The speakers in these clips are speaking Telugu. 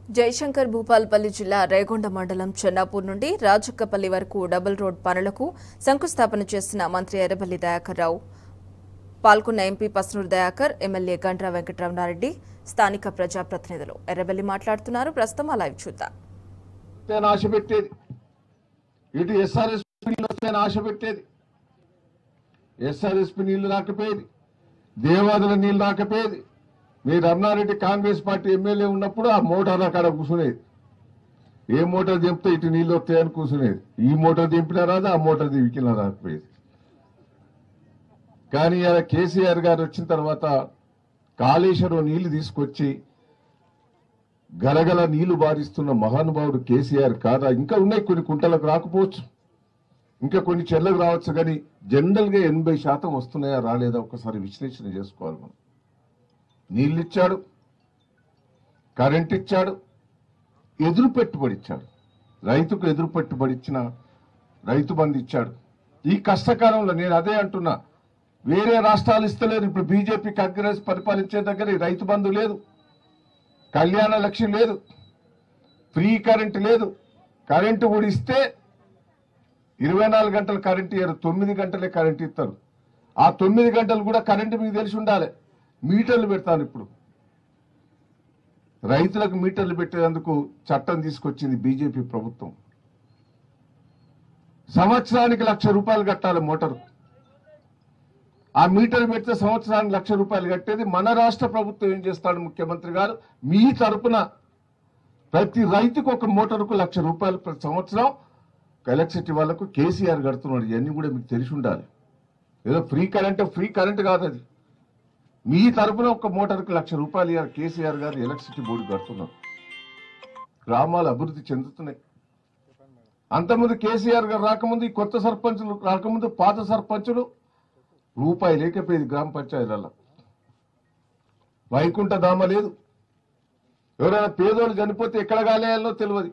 జయశంకర్ భూపాల్పల్లి జిల్లా రేగొండ మండలం చెన్నాపూర్ నుండి రాజక్కపల్లి వరకు డబుల్ రోడ్ పనులకు శంకుస్థాపన చేసిన మంత్రి ఎర్రబెల్లి దయాకర్ రావు పాల్గొన్న ఎంపీ పస్నూరు దయాకర్ ఎమ్మెల్యే గండ్ర వెంకటరమణారెడ్డి స్థానిక ప్రజాప్రతినిధులు ఎర్రబెల్లి మాట్లాడుతున్నారు ప్రస్తుతం ఆ లైవ్ చూద్దాం వస్తాయని ఆశ పెట్టేది ఇటు ఎస్ఆర్ఎస్పి నీళ్ళు వస్తాయని ఆశ పెట్టేది ఎస్ఆర్ఎస్పి నీళ్లు రాకపోయేది దేవాదుల నీళ్లు రాకపోయేది మీ రమణారెడ్డి కాంగ్రెస్ పార్టీ ఎమ్మెల్యే ఉన్నప్పుడు ఆ మోటార్ అక్కడ కూర్చునేది ఏ మోటార్ దింపితే ఇటు నీళ్లు వస్తాయని కూర్చునేది ఈ మోటార్ దింపినా రాదు ఆ మోటార్ దింపినా రాకపోయేది కానీ ఇలా కేసీఆర్ గారు వచ్చిన తర్వాత కాళేశ్వరం నీళ్లు తీసుకొచ్చి గలగల నీళ్లు బారిస్తున్న మహానుభావుడు కేసీఆర్ కాదా ఇంకా ఉన్నాయి కొన్ని కుంటలకు రాకపోవచ్చు ఇంకా కొన్ని చెల్లకు రావచ్చు కానీ జనరల్ గా ఎనభై శాతం వస్తున్నాయా రాలేదా ఒకసారి విశ్లేషణ చేసుకోవాలి మనం నీళ్ళు ఇచ్చాడు కరెంట్ ఇచ్చాడు ఎదురు పెట్టుబడి ఇచ్చాడు రైతుకు ఎదురు పెట్టుబడి ఇచ్చిన రైతు బంధు ఇచ్చాడు ఈ కష్టకాలంలో నేను అదే అంటున్నా వేరే రాష్ట్రాలు ఇస్తలేరు ఇప్పుడు బీజేపీ కాంగ్రెస్ పరిపాలించే దగ్గర ఈ రైతు బంధు లేదు కళ్యాణ లక్ష్యం లేదు ఫ్రీ కరెంట్ లేదు కరెంటు కూడా ఇస్తే ఇరవై నాలుగు గంటలు కరెంట్ ఇయ్యరు తొమ్మిది గంటలే కరెంట్ ఇస్తారు ఆ తొమ్మిది గంటలు కూడా కరెంటు మీకు తెలిసి ఉండాలి మీటర్లు పెడతాను ఇప్పుడు రైతులకు మీటర్లు పెట్టేందుకు చట్టం తీసుకొచ్చింది బీజేపీ ప్రభుత్వం సంవత్సరానికి లక్ష రూపాయలు కట్టాలి మోటారు ఆ మీటర్ పెడితే సంవత్సరానికి లక్ష రూపాయలు కట్టేది మన రాష్ట్ర ప్రభుత్వం ఏం చేస్తాడు ముఖ్యమంత్రి గారు మీ తరపున ప్రతి రైతుకు ఒక మోటార్కు లక్ష రూపాయలు ప్రతి సంవత్సరం ఎలక్ట్రిసిటీ వాళ్ళకు కేసీఆర్ కడుతున్నాడు ఇవన్నీ కూడా మీకు తెలిసి ఉండాలి ఏదో ఫ్రీ కరెంట్ ఫ్రీ కరెంట్ కాదు అది మీ తరపున ఒక మోటార్కు లక్ష రూపాయలు ఇవ్వాలి కేసీఆర్ గారు ఎలక్ట్రిసిటీ బోర్డు కడుతున్నారు గ్రామాలు అభివృద్ధి చెందుతున్నాయి అంతకుముందు కేసీఆర్ గారు రాకముందు ఈ కొత్త సర్పంచులు రాకముందు పాత సర్పంచులు రూపాయి లేకపోయేది గ్రామ పంచాయతీలలో వైకుంఠ ధామ లేదు ఎవరైనా పేదోళ్ళు చనిపోతే ఎక్కడ గాలేయాలో తెలియదు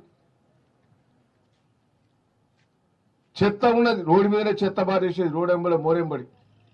చెత్త ఉన్నది రోడ్డు మీదనే చెత్త బారేసేది రోడ్ ఎంబడి మోరెంబడి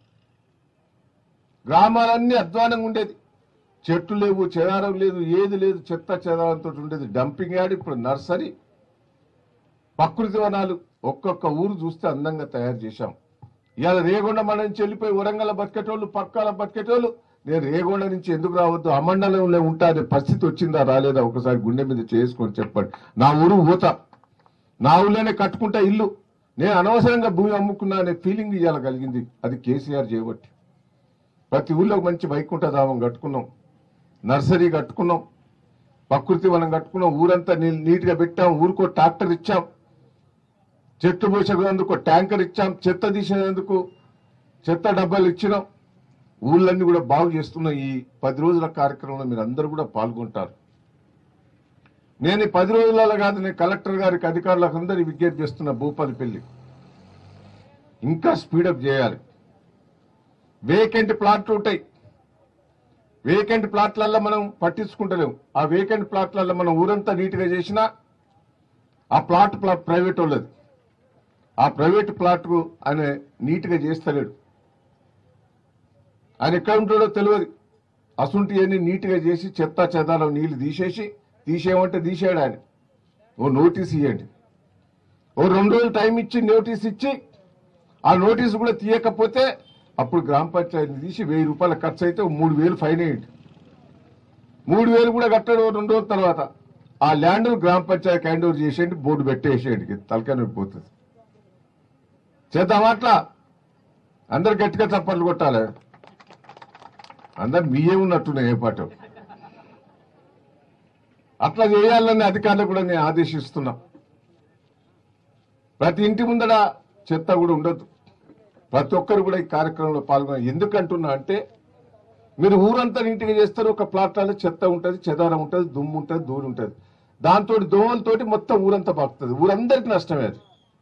గ్రామాలన్నీ అధ్వానంగా ఉండేది చెట్లు లేవు చెదారం లేదు ఏది లేదు చెత్త చెదారంతో ఉండేది డంపింగ్ యార్డ్ ఇప్పుడు నర్సరీ ప్రకృతి వనాలు ఒక్కొక్క ఊరు చూస్తే అందంగా తయారు చేశాం ఇవాళ రేగొండ మన నుంచి వెళ్ళిపోయి వరంగల్ బతికేటోళ్ళు పక్కాల బతికేటోళ్ళు నేను రేగొండ నుంచి ఎందుకు రావద్దు ఆ మండలంలో ఉంటా అనే పరిస్థితి వచ్చిందా రాలేదా ఒకసారి గుండె మీద చేసుకొని చెప్పండి నా ఊరు పోతా నా ఊళ్ళోనే కట్టుకుంటా ఇల్లు నేను అనవసరంగా భూమి అమ్ముకున్నా అనే ఫీలింగ్ ఇవాళ కలిగింది అది కేసీఆర్ చేయబట్టి ప్రతి ఊళ్ళో మంచి వైకుంఠ ధామం కట్టుకున్నాం నర్సరీ కట్టుకున్నాం ప్రకృతి వనం కట్టుకున్నాం ఊరంతా నీ- నీట్గా పెట్టాం ఊరికో ట్రాక్టర్ ఇచ్చాం చెట్టు పోసేందుకు ట్యాంకర్ ఇచ్చాం చెత్త తీసేందుకు చెత్త డబ్బాలు ఇచ్చినాం ఊళ్ళన్నీ కూడా బాగు చేస్తున్న ఈ పది రోజుల కార్యక్రమంలో మీరు అందరూ కూడా పాల్గొంటారు నేను ఈ పది రోజులలో కాదు నేను కలెక్టర్ గారికి అధికారులకు అందరి విజ్ఞప్తి చేస్తున్న భూపాలి పెళ్లి ఇంకా స్పీడప్ చేయాలి వేకెంట్ ప్లాట్లు ఉంటాయి వేకెంట్ ప్లాట్లల్లో మనం పట్టించుకుంటలేము ఆ వేకెంట్ ప్లాట్లలో మనం ఊరంతా నీట్గా చేసినా ఆ ప్లాట్ ప్లా- ప్రైవేట్ వాళ్ళది ఆ ప్రైవేట్ ప్లాట్కు ఆయన నీట్గా చేస్తలేడు ఆయన ఎక్కడ ఉంటాడో తెలియదు అసుంటి అన్ని నీట్గా చేసి చెత్త చెదారం నీళ్లు తీసేసి తీసేయమంటే తీసేయడు ఆయన ఓ నోటీస్ ఇవ్వండి ఓ రెండు రోజులు టైం ఇచ్చి నోటీస్ ఇచ్చి ఆ నోటీస్ కూడా తీయకపోతే అప్పుడు గ్రామ పంచాయతీని తీసి వెయ్యి రూపాయల ఖర్చు అయితే ఓ మూడు వేలు ఫైన్ వేయండి మూడు వేలు కూడా కట్టడు ఓ రెండు రోజుల తర్వాత ఆ ల్యాండ్ గ్రామ పంచాయతీ హ్యాండ్ ఓవర్ చేసేయండి బోర్డు పెట్టేసేయండి తలకాయ పోతుంది చేద్దాం అట్లా అందరు గట్టిగా చప్పట్లు కొట్టాలి అందరు మీయే ఉన్నట్టున్నాయి ఏ పాటు అట్లా చేయాలని అధికారులకు కూడా నేను ఆదేశిస్తున్నా ప్రతి ఇంటి ముందర చెత్త కూడా ఉండదు ప్రతి ఒక్కరు కూడా ఈ కార్యక్రమంలో పాల్గొన ఎందుకంటున్నా అంటే మీరు ఊరంతా నీట్గా చేస్తారు ఒక ప్లాట్లలో చెత్త ఉంటుంది చెదారం ఉంటుంది దుమ్ము ఉంటుంది దూడు ఉంటుంది దాంతో దోమలతోటి మొత్తం ఊరంతా పాకుతుంది ఊరందరికీ నష్టమే అది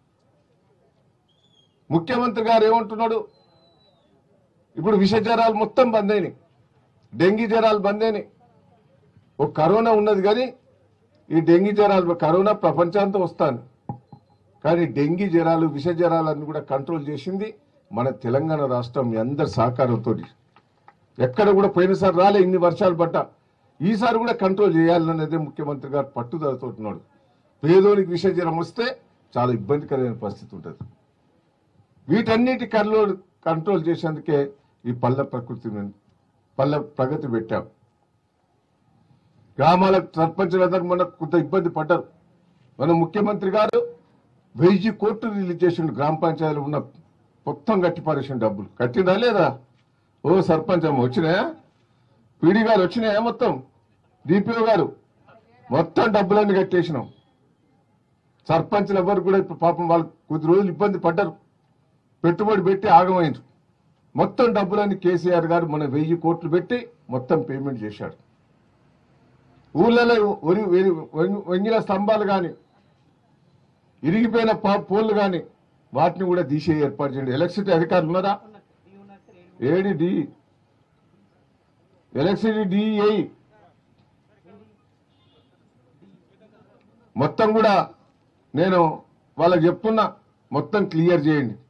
ముఖ్యమంత్రి గారు ఏమంటున్నాడు ఇప్పుడు విష జ్వరాలు మొత్తం బంద్ అయినాయి డెంగీ జ్వరాలు బంద్ అయినాయి ఒక కరోనా ఉన్నది కానీ ఈ డెంగీ జ్వరాలు కరోనా ప్రపంచాంతం వస్తాను కానీ డెంగీ జ్వరాలు విష జ్వరాలన్నీ కూడా కంట్రోల్ చేసింది మన తెలంగాణ రాష్ట్రం మీ అందరి సహకారంతో ఎక్కడ కూడా పోయినసారి రాలే ఇన్ని వర్షాలు పడ్డా ఈసారి కూడా కంట్రోల్ చేయాలన్నదే ముఖ్యమంత్రి గారు పట్టుదలతోటున్నాడు పేదోనికి విష జ్వరం వస్తే చాలా ఇబ్బందికరమైన పరిస్థితి ఉంటుంది వీటన్నిటి కంట్రోల్ కంట్రోల్ చేసేందుకే ఈ పల్లె ప్రకృతి పల్లె ప్రగతి పెట్టాం గ్రామాల సర్పంచులందరూ మన కొంత ఇబ్బంది పడ్డారు మన ముఖ్యమంత్రి గారు వెయ్యి కోట్లు రిలీజ్ చేసిండు గ్రామ పంచాయతీలో ఉన్న మొత్తం కట్టి పారేసిన డబ్బులు కట్టిందా లేదా ఓ సర్పంచ్ అమ్మ వచ్చినాయా పీడీ గారు వచ్చినాయా మొత్తం డిపిఓ గారు మొత్తం డబ్బులన్నీ కట్టేసినాం సర్పంచ్లు ఎవరు కూడా ఇప్పుడు పాపం వాళ్ళు కొద్ది రోజులు ఇబ్బంది పడ్డారు పెట్టుబడి పెట్టి ఆగమైంది మొత్తం డబ్బులన్నీ కేసీఆర్ గారు మన వెయ్యి కోట్లు పెట్టి మొత్తం పేమెంట్ చేశాడు ఊళ్ళలో ఒరి వెరి- వంగి- వంగిన స్తంభాలు కానీ ఇరిగిపోయిన పా- పోల్లు కానీ వాటిని కూడా తీసే ఏర్పాటు చేయండి ఎలక్ట్రిసిటీ అధికారులు ఉన్నారా ఏడి డి ఎలక్ట్రిసిటీ డిఐ మొత్తం కూడా నేను వాళ్ళకి చెప్తున్నా మొత్తం క్లియర్ చేయండి